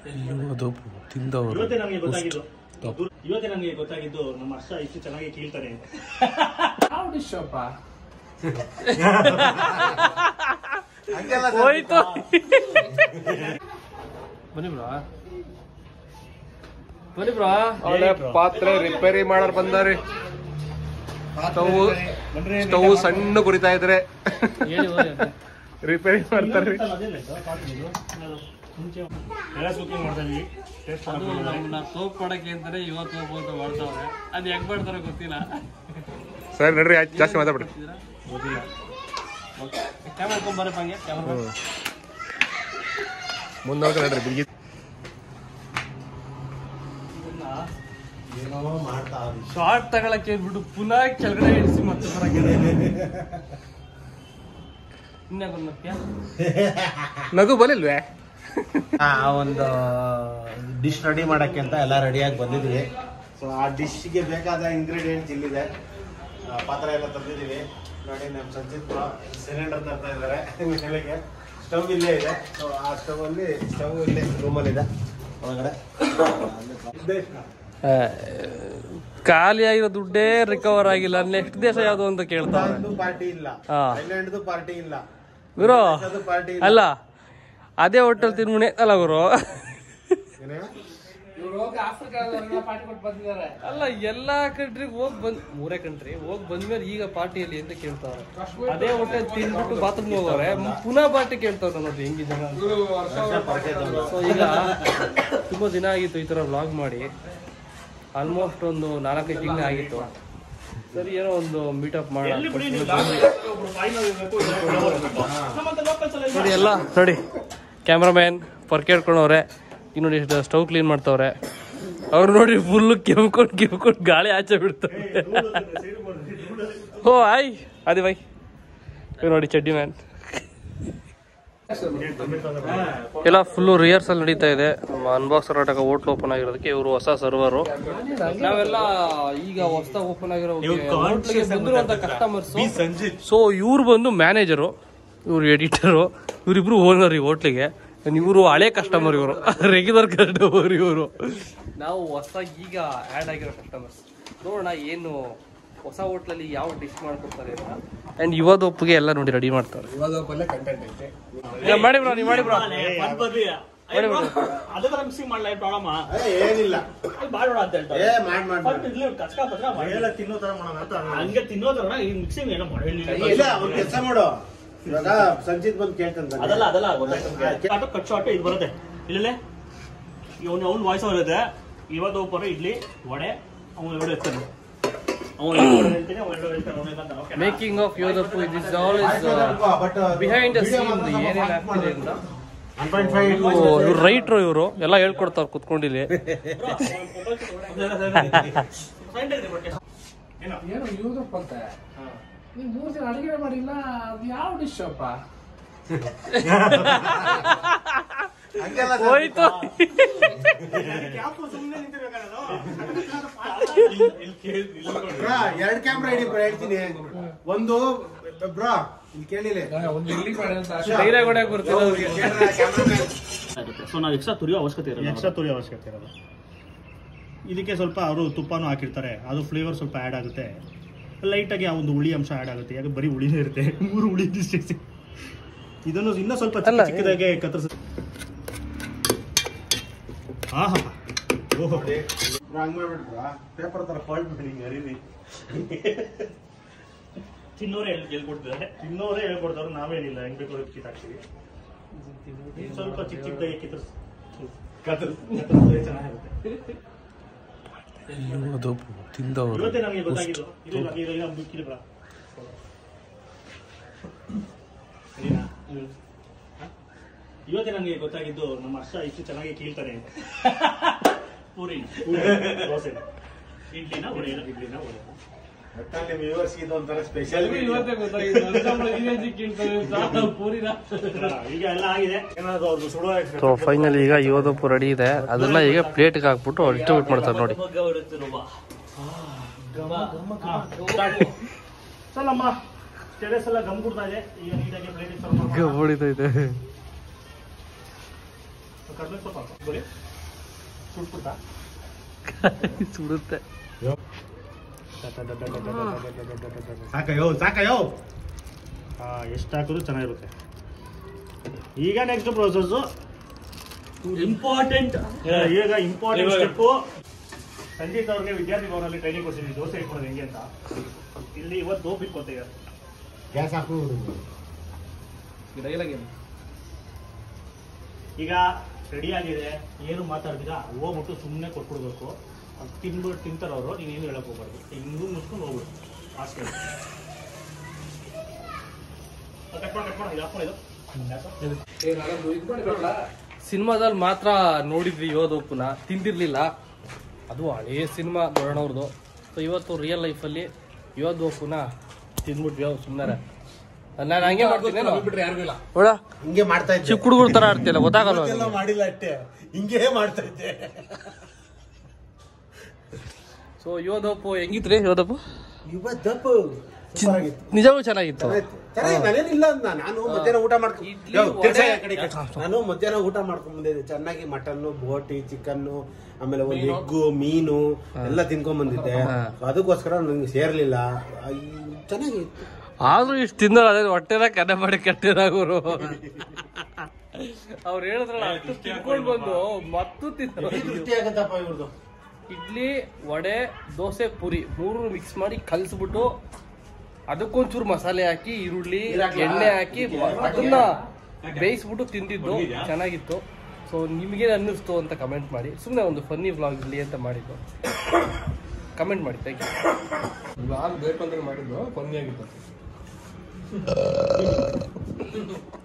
ಅದು ತಿಂದವರು ಇವತ್ತೇ ನಮಗೆ ಗೊತ್ತಾಗಿದ್ದು ಇವತ್ತೇ ನಮಗೆ ಗೊತ್ತಾಗಿದ್ದು ನಮ್ಮ ಹರ್ಷ ಇಷ್ಟು ಚೆನ್ನಾಗಿ ಕೀಳ್ತಾನೆ ಅಂತ ಹೋಯ್ತು ಬನ್ನಿ ಬ್ರೋ ಬನ್ನಿ ಬ್ರೋ ಒಳ್ಳೆ ಪಾತ್ರೆ ರಿಪೇರಿ ಮಾಡರ್ ಬಂದಾರಿ ಸ್ಟವ್ ಸ್ಟವ್ ಸಣ್ಣ ಕುರಿತಾ ಇದ್ರೆ ಹೇಳಿ ಹೋಗಿ ಅಂತ. ರಿಪೇರಿ ಮಾಡ್ತಾರ್ರಿ ಕುಕಿಂಗ್ ಮಾಡ್ತಾ ಇದೀವಿ ಟೇಸ್ಟ್ ಅದು ನಮ್ಮನ್ನ ಸೋಪ್ ಮಾಡಕ್ಕೆ ಅಂತಾನೆ ಇವತ್ತು ಸೋಪ್ ಅಂತ ಮಾಡ್ತಾವ್ರೆ ಅದು ಹೆಂಗ್ ಮಾಡ್ತಾರೋ ಗೊತ್ತಿಲ್ಲ ಸರಿ ನಡ್ರಿ ಆಯ್ತು ಜಾಸ್ತಿ ಮಾತಾಡ್ಬಿಡಿ ಗೊತ್ತಿಲ್ಲ ಕ್ಯಾಮ್ರಾ ಇಟ್ಕೊಂಡ್ ಹಂಗೆ ಕ್ಯಾಮ್ರಾ ಮುಂದೆ ನಡ್ರಿ ಬಿಗಿ ಶಾರ್ಟ್ ತಗೊಳಕ್ಕೆ ಹೇಳ್ಬಿಟ್ಟು ಪುನಃ ಕೆಳಗಡೆ ಇಳಿಸಿ ಮತ್ತೆ ಬರಕ್ಕೆ ಇನ್ನೇ ಬಂದ್ಯ ನಗು ಬಲಿಲ್ವೇ ಆ ಒಂದು ಡಿಶ್ ರೆಡಿ ಮಾಡಕ್ಕೆ ಅಂತ ಎಲ್ಲ ರೆಡಿಯಾಗಿ ಬಂದಿದ್ವಿ ಸೊ ಆ ಡಿಶ್ಗೆ ಬೇಕಾದ ಇಂಗ್ರೀಡಿಯೆಂಟ್ಸ್ ಇಲ್ಲಿದೆ ಆ, ಪಾತ್ರೆ ಎಲ್ಲ ತಂದಿದ್ದೀವಿ ನೋಡಿ ನಮ್ಮ ಸಂಚಿತ್ ಸಿಲಿಂಡರ್ ತರ್ತಾ ಇದ್ದಾರೆ ಮೇಲೆಗೆ ಸ್ಟವ್ ಇಲ್ಲೇ ಇದೆ ಸೊ ಆ ಸ್ಟವ್ ಅಲ್ಲಿ ಸ್ಟವ್ ಇಲ್ಲೇ ರೂಮಲ್ಲಿದೆ ಒಳಗಡೆ ಖಾಲಿ ಆಗಿರೋ ದುಡ್ಡೇ ರಿಕವರ್ ಆಗಿಲ್ಲ ನೆಕ್ಸ್ಟ್ ದೇಶ ಯಾವ್ದು ಅಂತ ಕೇಳ್ತಾವ್ರೆ ಪಾರ್ಟಿ ಇಲ್ಲ ಹಾ. ಥೈಲ್ಯಾಂಡ್ದು ಪಾರ್ಟಿ ಇಲ್ಲ ಗುರು ಅದು ಪಾರ್ಟಿ ಇಲ್ಲ ಅಲ್ಲ ಅದೇ ಹೋಟೆಲ್ ತಿನ್ಮುಣೆ ಅಲ್ಲ ಗುರು ಏನೇ? ಅಲ್ಲ ಎಲ್ಲಾ ಕಂಟ್ರಿಗೆ ಹೋಗ್ ಬಂದ್ ಮೂರೇ ಕಂಟ್ರಿ ಹೋಗ್ ಬಂದ್ಮೇಲೆ ಈಗ ಪಾರ್ಟಿಯಲ್ಲಿ ಅಂತ ಕೇಳ್ತಾವ್ರೆ ಅದೇ ಹೋಟೆಲ್ ತಿನ್ಬಿಟ್ಟು ಬಾತ್ರೂಮ್ ಹೋಗೋರೆ ಪುನಃ ಪಾರ್ಟಿ ಕೇಳ್ತಾವ್ರೆ ನೋಡಿ ಹೆಂಗಿದೆ ಸೊ ಈಗ ತುಂಬಾ ದಿನ ಆಗಿತ್ತು ಈ ತರ ವ್ಲಾಗ್ ಮಾಡಿ ಆಲ್ಮೋಸ್ಟ್ ಒಂದು ನಾಲ್ಕೈದು ತಿಂಗಳು ಆಗಿತ್ತು ಸರಿ ಏನೋ ಒಂದು ಮೀಟಪ್ ಮಾಡೋಣ ಎಲ್ಲಿ ಬಿಡಿ ನೀವು ಲಾಸ್ಟ್ ಒಬ್ರು final ಇರ್ಬೇಕು, ಇನ್ನೊಬ್ರು ಇರ್ಬೇಕು. ನಮ್ಮಂತ locals ಎಲ್ಲ ನೋಡಿ ಎಲ್ಲ ನೋಡಿ ಕ್ಯಾಮ್ರಾಮ್ಯಾನ್ ಪರ್ಕೆ ಹಿಡ್ಕೊಂಡವ್ರೆ ಈಗ ನೋಡಿ ಸ್ಟವ್ ಕ್ಲೀನ್ ಮಾಡ್ತವ್ರೆ ಅವ್ರು ನೋಡಿ ಫುಲ್ ಕೆಮ್ಕೊಂಡು ಕೆಮ್ಕೊಂಡು ಗಾಳಿ ಆಚೆ ಬಿಡ್ತಾರೆ ಓ ಆಯ್ ಅದೇ ಬೈ ಇವ್ ನೋಡಿ ಚಡ್ಡಿ ಮ್ಯಾನ್ ಎಲ್ಲ ಫುಲ್ಲು ರಿಹರ್ಸಲ್ ನಡೀತಾ ಇದೆ ನಮ್ಮ ಅನ್ಬಾಕ್ಸ್ ಕರ್ನಾಟಕ ಹೋಟ್ಲ್ ಓಪನ್ ಆಗಿರೋದಕ್ಕೆ ಇವರು ಹೊಸ ಸರ್ವರು ನಾವೆಲ್ಲ ಈಗ ಹೊಸದಾಗಿ ಓಪನ್ ಆಗಿರೋ ಹೋಟ್ಲಿಗೆ ಬಂದಿರುವಂತ ಕಸ್ಟಮರ್ಸ್ ಸೊ ಇವ್ರು ಬಂದು ಮ್ಯಾನೇಜರು ಇವ್ರು ಎಡಿಟರು ಇವರಿಬ್ರು ಓನರ್ ಈ ಹೋಟ್ಲಿಗೆ ಇವರು ಹಳೆ ಕಸ್ಟಮರ್ ಇವರು ರೆಗ್ಯುಲರ್ ಕಸ್ಟಮರ್ ಇವರು ನಾವು ಹೊಸದಾಗಿ ಈಗ ಆ್ಯಡ್ ಆಗಿರೋ ಕಸ್ಟಮರ್ಸ್ ನೋಡೋಣ ಏನು ಹೊಸ ಹೋಟ್ಲಲ್ಲಿ ಯಾವ ಡಿಶ್ ಮಾಡ್ಕೊಡ್ತಾರೆ ಅಂತ ಆ್ಯಂಡ್ ಯುವದ ಒಪ್ಪಿಗೆ ಎಲ್ಲ ನೋಡಿ ರೆಡಿ ಮಾಡ್ತಾರೆ ಈಗ ಮಾಡಿ ಬ್ರೋ ನೀವು ಮಾಡಿ ಬ್ರೋ ಫನ್ ಬರ್ಲಿ. ಏ bro, ಅದೇ ತರ ಮಿಕ್ಸಿಂಗ್ ಮಾಡ್ಲಾ ಪ್ರಾಬ್ಲಮ್ ಏ, ಏನಿಲ್ಲ ಮಾಡೋಣ ಅಂತ ಹೇಳ್ತಾರೆ ಏ ಮಾಡ್ ಮಾಡ್ ಮಾಡ್. ಫನ್ ಇರ್ಲಿ, ಕಚ್ಕ ಪಚ್ಕ ಮಾಡಿ. ತಿನ್ನೋ ತರ ಮಾಡೋಣ ಅಂತ ಹಂಗೆ ತಿನ್ನೋದ್ರ ಈ ಮಿಕ್ಸಿಂಗ್ ಏನೋ ಮಾಡಿ ಇಲ್ಲ ಅವ್ರು ಕೆಲಸ ಮಾಡು ಇವಾಗ ಸಂಚಿತ್ ಬಂದು ಕೇಳ್ತಾನೆ ಅದಲ್ಲ ಅದಲ್ಲ ಗೊತ್ತಾಯ್ತು ಆಟೋ ಕಟ್ ಶಾಟ್ ಇದು ಬರುತ್ತೆ ಇಲ್ಲೇ ಇವನು ಅವ್ನು ವಾಯ್ಸ್ ಓವರ್ ಇರುತ್ತೆ ಇವತ್ತು ಒಬ್ಬರು ಇಡ್ಲಿ ವಡೆ ಅವನು ಎರಡು ಇರ್ತಾನೆ ಅವನು ಎರಡು ಹೇಳ್ತಾನೆ ಅವನು ಎರಡು ಹೇಳ್ತಾನೆ ಅವನು ಹೇಳ್ತಾನೆ ಓಕೆ ಮೇಕಿಂಗ್ ಆಫ್ ಯೋಧಪ್ಪು this all is but behind the scene ಏನೇನು ಆಗ್ತಿದೆ ಅಂತ ಒನ್ ಪಾಯಿಂಟ್ ಫೈವ್ ಇವ್ರು ರೈಟ್ರು ಇವರು ಎಲ್ಲ ಹೇಳ್ಕೊಡ್ತಾವ್ರು ಕುತ್ಕೊಂಡಿಲ್ಲಿ ಏನು ಯೂದಪ್ಪ ಅಂತ ನೀವು ಮೂರು ದಿನ ಅಡಿಗೆ ಮಾಡಿಲ್ಲ ಅದು ಯಾವ ಡಿಶ್ ಅಪ್ಪ ಹೋಯ್ತು ಎರಡ್ ಕ್ಯಾಮ್ರಾ ಹಿಡಿ ಬ್ರೋ ಹೇಳ್ತೀನಿ ಒಂದು ಬ್ರೋ ಇಲ್ಲಿ ಕೇಳಿಲ್ಲ ಒಂದು ಇಲ್ಲಿ ಮಾಡಿ ಅಂತ ಧೈರ್ಯ ಕೊಡಕ್ ಬರ್ತಿಲ್ಲ ಅವ್ರಿಗೆ ಸೊ ನಾವು ಎಕ್ಸ್ಟ್ರಾ ತುರಿಯೋ ಅವಶ್ಯಕತೆ ಇರಲ್ಲ ಎಕ್ಸ್ಟ್ರಾ ತುರಿಯೋ ಅವಶ್ಯಕತೆ ಇರಲ್ಲ ಇದಕ್ಕೆ ಸ್ವಲ್ಪ ಅವರು ತುಪ್ಪನೂ ಹಾಕಿರ್ತಾರೆ ಅದು ಫ್ಲೇವರ್ ಸ್ವಲ್ಪ ಆ್ಯಡ್ ಆಗುತ್ತೆ ಲೈಟಾಗಿ ಆ ಒಂದು ಹುಳಿ ಅಂಶ ಆ್ಯಡ್ ಆಗುತ್ತೆ ಯಾಕೆ ಬರೀ ಹುಳಿನೇ ಇರುತ್ತೆ ಮೂರು ಹುಳಿ ಇದಿಷ್ಟೇ ಇದನ್ನು ಇನ್ನೂ ಸ್ವಲ್ಪ ಚಿಕ್ಕ ಅಲ್ಲ, ಚಿಕ್ಕದಾಗೆ ಕತ್ತರಿಸ ಹಾ ಹಾ ಓಹೋ ಹಂಗ್ ಮಾಡ್ಬಿಟ್ರ ಪೇಪರ್ ತರ ಫಾಲ್ಟ್ ಬಿಡಿ ಹಿಂಗ್ ಹರಿವಿ ತಿನ್ನೋರೇ ಹೇಳ್- ಹೇಳ್ಕೊಡ್ತಿದ್ದಾರೆ ತಿನ್ನೋರೇ ಹೇಳ್ಕೊಡ್ತಾರೆ ನಾವೇನಿಲ್ಲ ಹೆಂಗ್ ಬೇಕು ಕಿತ್ತಾಕ್ತೀವಿ ಇನ್ನು ಸ್ವಲ್ಪ ಚಿಕ್ಕ ಚಿಕ್ಕದಾಗಿ ಕಿತ್ತರಿಸ್ ಕತ್ತರಿಸಿದ್ರೆ ಚೆನ್ನಾಗಿರುತ್ತೆ ಅದು ತಿಂದವರು ಇವತ್ತೇ ನಮಗೆ ಗೊತ್ತಾಗಿದ್ದು ಇದು ಇಲ್ಲ, ಇದು ಇಲ್ಲ, ಇದು ಇಲ್ಲ, ಬಿಡ. ಸರಿನಾ? ಹ? ಇವತ್ತೇ ನನಗೆ ಗೊತ್ತಾಗಿದ್ದು ನಮ್ಮ ಹರ್ಷ ಇಷ್ಟು ಚೆನ್ನಾಗಿ ಕೀಳ್ತಾನೆ ಅಂತ ಪೂರಿ ದೋಸೆ ಇಡ್ಲಿನ ಒಡೆಯನ ಇಡ್ಲಿನ ಒಡೆಯನ ಒಟ್ಟಲ್ಲಿ ವ್ಯೂವರ್ಸ್ ಇದು ಒಂಥರ ಸ್ಪೆಷಲ್ ಇವತ್ತೇ ಗೊತ್ತಾಗಿದ್ದು ಪೂರಿನ ಈಗ ಎಲ್ಲ ಆಗಿದೆ ಏನಾದ್ರು ಅವ್ರದ್ದು ಸುಡುವ ಸೊ ಫೈನಲ್ ಈಗ ಯೋಧಪ್ಪು ರೆಡಿ ಇದೆ ಅದನ್ನ ಈಗ ಪ್ಲೇಟ್ಗೆ ಹಾಕ್ಬಿಟ್ಟು ಡಿಸ್ಟ್ರಿಬ್ಯೂಟ್ ಮಾಡ್ತಾರೆ ನೋಡಿ ಸಲ್ಲಮ್ಮ ಸ್ಟೇಟಸ್ ಎಲ್ಲ ಗಮ್ ಕೊಡ್ತಾ ಇದೆ ಈಗ ನೀಟಾಗಿ ಪ್ಲೇಟಿಗೆ ಸರ್ವ್ ಮಾಡ್ಕೊಂಡು ಹೊಡಿತೈತೆ ಕರ್ಬೇವು ಸೊಪ್ಪು ಹಾಕು ಬರೀ ಸುಟ್ಬಿಡ್ತಾ ಸುಡುತ್ತೆ ಸಾಕಯ್ಯೋ ಸಾಕಯ್ಯೋ ಹಾ ಎಷ್ಟು ಹಾಕಿದ್ರು ಚೆನ್ನಾಗಿರುತ್ತೆ ಈಗ ನೆಕ್ಸ್ಟ್ ಪ್ರೋಸೆಸ್ಸು ಇಂಪಾರ್ಟೆಂಟ್ ಈಗ ಇಂಪಾರ್ಟೆಂಟ್ ಸ್ಟೆಪ್ಪು ಸಂಜೀತ್ ಅವ್ರಿಗೆ ವಿದ್ಯಾರ್ಥಿ ಭವನಲ್ಲಿ ಟ್ರೈನಿಂಗ್ ಕೊಡ್ಸಿದ್ವಿ ದೋಸೆ ಇಟ್ಕೊಳ್ಳೋದು ಹೆಂಗೆ ಅಂತ ಇಲ್ಲಿ ಇವತ್ತು ದೋಪ್ ಇಟ್ಕೊತೀವಿ ಗ್ಯಾಸ್ ಹಾಕು ಈಗ ರೆಡಿ ಆಗಿದೆ ಏನು ಮಾತಾಡ್ತೀರಾ ಹೋಗ್ಬಿಟ್ಟು ಸುಮ್ಮನೆ ಕೊಟ್ಬಿಡ್ಬೇಕು ಅದು ತಿನ್ಬಿಟ್ಟು ತಿಂತಾರೆ ಅವರು ನೀನೇನು ಹೇಳಕ್ ಹೋಗ್ಬಾರ್ದು ಹಿಂಗೂ ಮುಚ್ಕೊಂಡು ಹೋಗ್ಬಿಡು ಅಷ್ಟೇ ಕಟ್ ಮಾಡಿ ಕಟ್ ಮಾಡಿ ಇದು ಹಾಕ್ಕೊಂಡು ಇದು ಸಿನಿಮಾದಲ್ಲಿ ಮಾತ್ರ ನೋಡಿದ್ವಿ ಯೋಧೋಪುನ ತಿಂದಿರ್ಲಿಲ್ಲ ಅದು ಹಳೇ ಸಿನಿಮಾ ದೊಡ್ಡವ್ರದ್ದು ಸೊ ಇವತ್ತು ರಿಯಲ್ ಲೈಫಲ್ಲಿ ಯೋಧೋಪುನ ತಿಂದ್ಬಿಟ್ವಿ ಅವ್ರು ಸುಮ್ಮನೆ ನಾನು ಹಂಗೆ ಮಾಡ್ತೀನಿ ನೋಡ ಹಿಂಗೆ ಮಾಡ್ತಾ ಇದ್ದೆ ಚಿಕ್ಕ ಹುಡುಗರ ತರ ಆಡ್ತಿಲ್ಲ ಗೊತ್ತಾಗಲ್ಲ ಇವತ್ತೆಲ್ಲ ಮಾಡಿಲ್ಲ ಅಷ್ಟೇ ಹಿಂಗೆ ಮಾಡ್ತಾ ಇದ್ದೆ ಸೊ ಯೋಧೋಪು ಹೆಂಗಿತ್ರಿ ಯೋಧೋಪು ಇವತ್ತಪ್ಪು ಸೂಪರ್ ಆಗಿತ್ತು ನಿಜವೂ ಚೆನ್ನಾಗಿತ್ತು ಚೆನ್ನಾಗಿ ನಾನೇನಿಲ್ಲ ಅಂದ ನಾನು ಮಧ್ಯಾಹ್ನ ಊಟ ಮಾಡ್ಕೊಂಡು ಇಡ್ಲಿ, ಯೋ, ತಿರ್ಸಾ ವಡೆ. ಆ ಕಡೆ ಈ ಕಡೆ. ನಾನು ಮಧ್ಯಾಹ್ನ ಊಟ ಮಾಡ್ಕೊಂಡ್ ಬಂದಿದ್ದೆ ಚೆನ್ನಾಗಿ ಮಟನ್ ಬೋಟಿ ಚಿಕನ್ ಆಮೇಲೆ ಒಂದು ಎಗ್ಗು ಮೀನು ಎಲ್ಲ ತಿನ್ಕೊಂಡ್ ಬಂದಿದ್ದೆ ಅದಕ್ಕೋಸ್ಕರ ನಂಗೆ ಸೇರ್ಲಿಲ್ಲ ಅಯ್ಯ್, ಚೆನ್ನಾಗಿತ್ತು ಆದ್ರೂ ಇಷ್ಟು ತಿಂದ್ರೆ ಅದೇ ಹೊಟ್ಟೆನ ಕನೆ ಮಾಡಿ ಕಟ್ಟಿದಾಗರು ಅವ್ರು ಹೇಳಿದ್ರಲ್ಲ ಅಷ್ಟು ತಿನ್ಕೊಂಡು ಬಂದು ಮತ್ತು ತಿಂದ್ರು ದೃಷ್ಟಿ ಆಗತ್ತಪ್ಪ ಇವ್ರದ್ದು ಇಡ್ಲಿ ವಡೆ ದೋಸೆ ಪುರಿ ಮೂರು ಮಿಕ್ಸ್ ಮಾಡಿ ಕಲ್ಸ್ಬಿಟ್ಟು ಅದಕ್ಕೊಂಚೂರು ಮಸಾಲೆ ಹಾಕಿ ಈರುಳ್ಳಿ ಎಣ್ಣೆ ಹಾಕಿ ಮ- ಅದನ್ನ ಬೇಯಿಸ್ಬಿಟ್ಟು ತಿಂದಿದ್ದು ಚೆನ್ನಾಗಿತ್ತು ಸೊ ನಿಮಗೆ ಅನ್ನಿಸ್ತು ಅಂತ ಕಮೆಂಟ್ ಮಾಡಿ ಸುಮ್ಮನೆ ಒಂದು ಫನ್ನಿ ವ್ಲಾಗ್ ಇರಲಿ ಅಂತ ಮಾಡಿದ್ದು ಕಮೆಂಟ್ ಮಾಡಿ ಥ್ಯಾಂಕ್ ಯು ನಾನು ಬೇಕು ಅಂತ ಮಾಡಿದ್ದು ಕೊನೆಯಾಗಿತ್ತು